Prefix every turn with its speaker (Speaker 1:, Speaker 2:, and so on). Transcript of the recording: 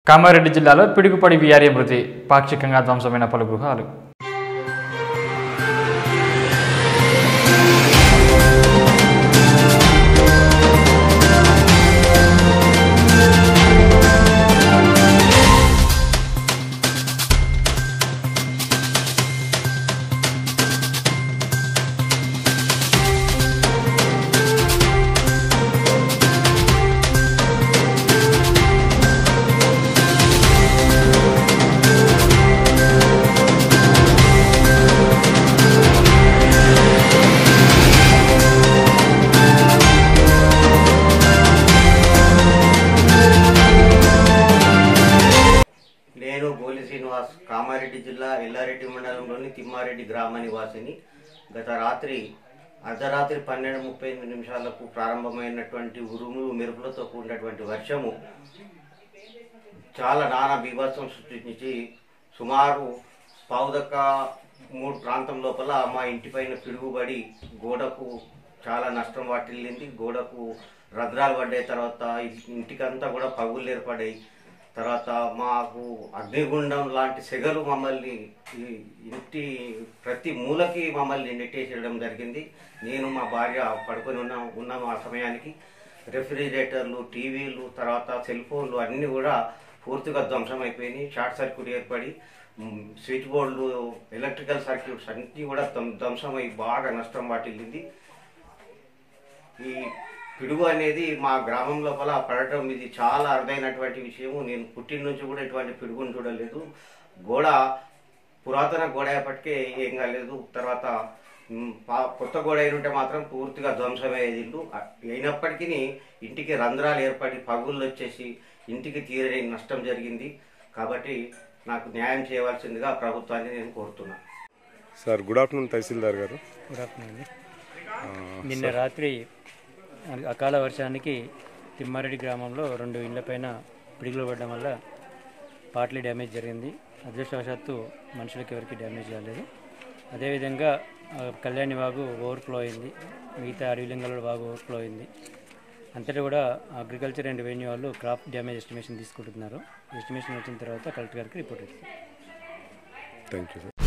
Speaker 1: కామారెడ్డి జిల్లాలో పిడుగుపడి వీఆర్ఏ మృతి పాక్షికంగా ధ్వంసమైన పలు గృహాలు
Speaker 2: నేను గోలి శ్రీనివాస్ కామారెడ్డి జిల్లా ఎల్లారెడ్డి మండలంలోని తిమ్మారెడ్డి గ్రామ నివాసిని గత రాత్రి అర్ధరాత్రి పన్నెండు ముప్పై ఎనిమిది నిమిషాలకు ప్రారంభమైనటువంటి ఉరుములు మెరుపులతో కూడినటువంటి వర్షము చాలా నానా బీభత్సం సృష్టించి సుమారు పావుదక్క మూడు ప్రాంతం లోపల మా ఇంటిపైన పిడుగుబడి గోడకు చాలా నష్టం వాటిల్లింది గోడకు రంధ్రాలు పడ్డాయి తర్వాత ఇంటికంతా కూడా పగులు ఏర్పడాయి తర్వాత మాకు అగ్నిగుండం లాంటి సెగలు మమ్మల్ని ఈ ఇంటి ప్రతి మూలకి మమ్మల్ని నెట్టేసేయడం జరిగింది నేను మా భార్య పడుకొని ఉన్న ఉన్నాము ఆ సమయానికి రెఫ్రిజిరేటర్లు టీవీలు తర్వాత సెల్ ఫోన్లు అన్నీ కూడా పూర్తిగా ధ్వంసం అయిపోయినాయి షార్ట్ సర్క్యూట్ ఏర్పడి మ్, స్విచ్ బోర్డులు ఎలక్ట్రికల్ సర్క్యూట్స్ అన్నీ కూడా ధ్వం- ధ్వంసమై బాగా నష్టం వాటిల్లింది ఈ పిడుగు అనేది మా గ్రామం లోపల పడటం ఇది చాలా అరుదైనటువంటి విషయము నేను పుట్టిన నుంచి కూడా ఇటువంటి పిడుగును చూడలేదు గోడ పురాతన గోడ అయ్యేపటికే ఏం కాలేదు తర్వాత మ్, పా- కొత్త గోడ అయినుంటే మాత్రం పూర్తిగా ధ్వంసమయ్యేది ఇల్లు అ- అయినప్పటికీ ఇంటికి రంధ్రాలు ఏర్పడి పగుళ్ళు వచ్చేసి ఇంటికి తీరని నష్టం జరిగింది కాబట్టి నాకు న్యాయం చేయవలసిందిగా ప్రభుత్వాన్ని నేను కోరుతున్నాను
Speaker 3: సార్ గుడ్ ఆఫ్టర్నూన్ తహసీల్దార్ గారు
Speaker 4: గుడ్ ఆఫ్టర్నూన్ నిన్న రాత్రి అకాల వర్షానికి తిమ్మారెడ్డి గ్రామంలో రెండు ఇళ్లపైన పిడుగులు పడడం వల్ల పార్ట్లీ డ్యామేజ్ జరిగింది అదృష్టవశాత్తు మనుషులకి ఎవరికి డ్యామేజ్ కాలేదు అదేవిధంగా ఆ, కళ్యాణి వాగు ఓవర్ఫ్లో అయింది మిగతా అడవిలింగల వాగు ఓవర్ఫ్లో అయింది అంతటా కూడా అగ్రికల్చర్ అండ్ రెవెన్యూ వాళ్ళు క్రాప్ డ్యామేజ్ ఎస్టిమేషన్ తీసుకుంటున్నారు ఎస్టిమేషన్ వచ్చిన తర్వాత కలెక్టర్ గారికి రిపోర్ట్ ఇస్తారు
Speaker 3: థ్యాంక్ యూ సార్